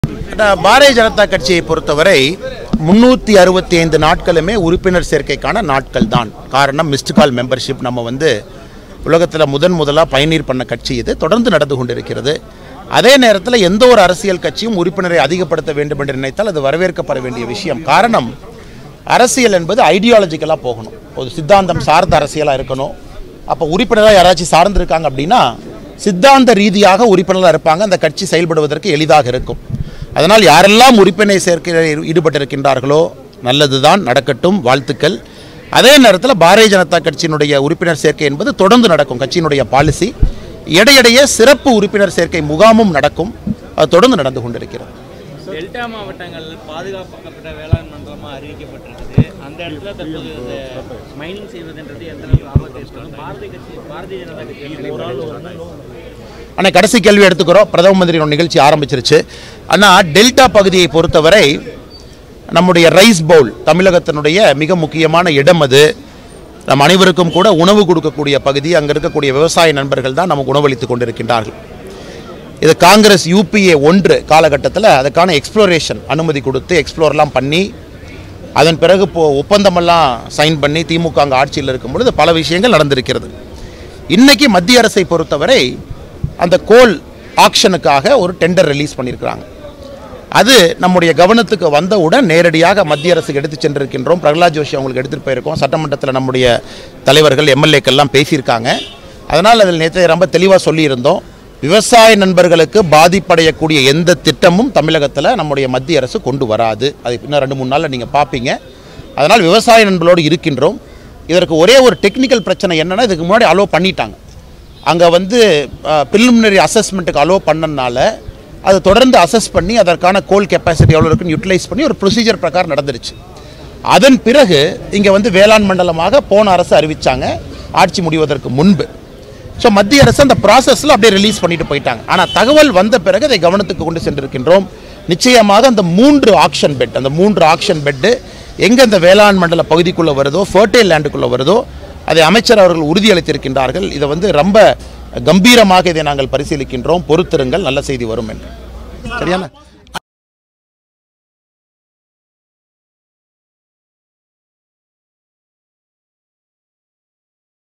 நான் பாரதிய ஜனதா கட்சியை பொறுத்தவரை முன்னூற்றி அறுபத்தி ஐந்து நாட்களுமே உறுப்பினர் சேர்க்கைக்கான நாட்கள் தான் காரணம் மிஸ்டு கால் மெம்பர்ஷிப் நம்ம வந்து உலகத்தில் முதன் முதலாக பயனீர் பண்ண கட்சி இது தொடர்ந்து நடந்து கொண்டிருக்கிறது அதே நேரத்தில் எந்த ஒரு அரசியல் கட்சியும் உறுப்பினரை அதிகப்படுத்த வேண்டும் என்று நினைத்தால் அது வரவேற்கப்பட வேண்டிய விஷயம் காரணம் அரசியல் என்பது ஐடியாலஜிக்கலாக போகணும் ஒரு சித்தாந்தம் சார்ந்த அரசியலாக இருக்கணும் அப்போ உறுப்பினராக யாராச்சும் சார்ந்திருக்காங்க அப்படின்னா சித்தாந்த ரீதியாக உறுப்பினராக இருப்பாங்க அந்த கட்சி செயல்படுவதற்கு எளிதாக இருக்கும் அதனால் யாரெல்லாம் உறுப்பினர் சேர்க்கையில் ஈடுபட்டிருக்கின்றார்களோ நல்லதுதான் நடக்கட்டும் வாழ்த்துக்கள் அதே நேரத்தில் பாரதிய ஜனதா கட்சியினுடைய உறுப்பினர் சேர்க்கை என்பது தொடர்ந்து நடக்கும் கட்சியினுடைய பாலிசி இடையிடையே சிறப்பு உறுப்பினர் சேர்க்கை முகாமும் நடக்கும் அது தொடர்ந்து நடந்து கொண்டிருக்கிறது டெல்டா மாவட்டங்கள் பாதுகாக்கப்பட்ட வேளாண் மண்டலமா அறிவிக்கப்பட்டிருக்குது அந்த இடத்துல தற்போது இந்த மைனிங் செய்வதுன்றது எந்த அளவுக்கு ஆபத்து ஏற்படும் பாரதிய கட்சி பாரதிய ஜனதா கட்சி ஒரு ஆள் ஆனால் கடைசி கேள்வி எடுத்துக்கிறோம் பிரதம மந்திரியோட நிகழ்ச்சி ஆரம்பிச்சிருச்சு ஆனால் டெல்டா பகுதியை பொறுத்தவரை நம்முடைய ரைஸ் பவுல் தமிழகத்தினுடைய மிக முக்கியமான இடம் அது நம் அனைவருக்கும் கூட உணவு கொடுக்கக்கூடிய பகுதி அங்கே இருக்கக்கூடிய விவசாய நண்பர்கள் தான் நமக்கு உணவளித்து கொண்டிருக்கின்றார்கள் இது காங்கிரஸ் யூபிஏ ஒன்று காலகட்டத்தில் அதுக்கான எக்ஸ்ப்ளோரேஷன் அனுமதி கொடுத்து எக்ஸ்ப்ளோர்லாம் பண்ணி அதன் பிறகு இப்போ ஒப்பந்தமெல்லாம் சைன் பண்ணி திமுக அங்கே ஆட்சியில் இருக்கும் பொழுது பல விஷயங்கள் நடந்திருக்கிறது இன்னைக்கு மத்திய அரசை பொறுத்தவரை அந்த கோல் ஆக்ஷனுக்காக ஒரு டெண்டர் ரிலீஸ் பண்ணியிருக்கிறாங்க அது நம்முடைய கவனத்துக்கு வந்தவுடன் நேரடியாக மத்திய அரசுக்கு எடுத்து சென்றிருக்கின்றோம் பிரகலாத் ஜோஷி அவங்களுக்கு எடுத்துகிட்டு போயிருக்கோம் சட்டமன்றத்தில் நம்முடைய தலைவர்கள் எம்எல்ஏக்கள்லாம் பேசியிருக்காங்க அதனால் அதில் நேற்று ரொம்ப தெளிவாக சொல்லியிருந்தோம் விவசாய நண்பர்களுக்கு பாதிப்படையக்கூடிய எந்த திட்டமும் தமிழகத்தில் நம்முடைய மத்திய அரசு கொண்டு வராது அது இன்னும் ரெண்டு மூணு நாளில் நீங்கள் பார்ப்பீங்க அதனால் விவசாய நண்பர்களோடு இருக்கின்றோம் இதற்கு ஒரே ஒரு டெக்னிக்கல் பிரச்சனை என்னென்னா இதுக்கு முன்னாடி அலோவ் பண்ணிட்டாங்க அங்கே வந்து ப்ரிலிமினரி அசஸ்மெண்ட்டுக்கு அலோவ் பண்ணனால அது தொடர்ந்து அசஸ் பண்ணி அதற்கான கோல் கெப்பாசிட்டி எவ்வளோ இருக்குன்னு யூட்டிலைஸ் பண்ணி ஒரு ப்ரொசீஜர் பிரகாரம் நடந்துருச்சு அதன் பிறகு இங்கே வந்து வேளாண் மண்டலமாக போன அரசு அறிவிச்சாங்க ஆட்சி முடிவதற்கு முன்பு ஸோ மத்திய அரசு அந்த ப்ராசஸில் அப்படியே ரிலீஸ் பண்ணிட்டு போயிட்டாங்க ஆனால் தகவல் வந்த பிறகு அதை கவனத்துக்கு கொண்டு சென்றிருக்கின்றோம் நிச்சயமாக அந்த மூன்று ஆக்ஷன் பெட் அந்த மூன்று ஆக்ஷன் பெட்டு எங்கே இந்த வேளாண் மண்டல பகுதிக்குள்ளே வருதோ ஃபர்டைல் லேண்டுக்குள்ளே வருதோ அதை அமைச்சர் அவர்கள் உறுதியளித்திருக்கின்றார்கள் இதை வந்து ரொம்ப கம்பீரமாக இதை நாங்கள் பரிசீலிக்கின்றோம் பொறுத்திருங்கள் நல்ல செய்தி வரும் என்று சரியான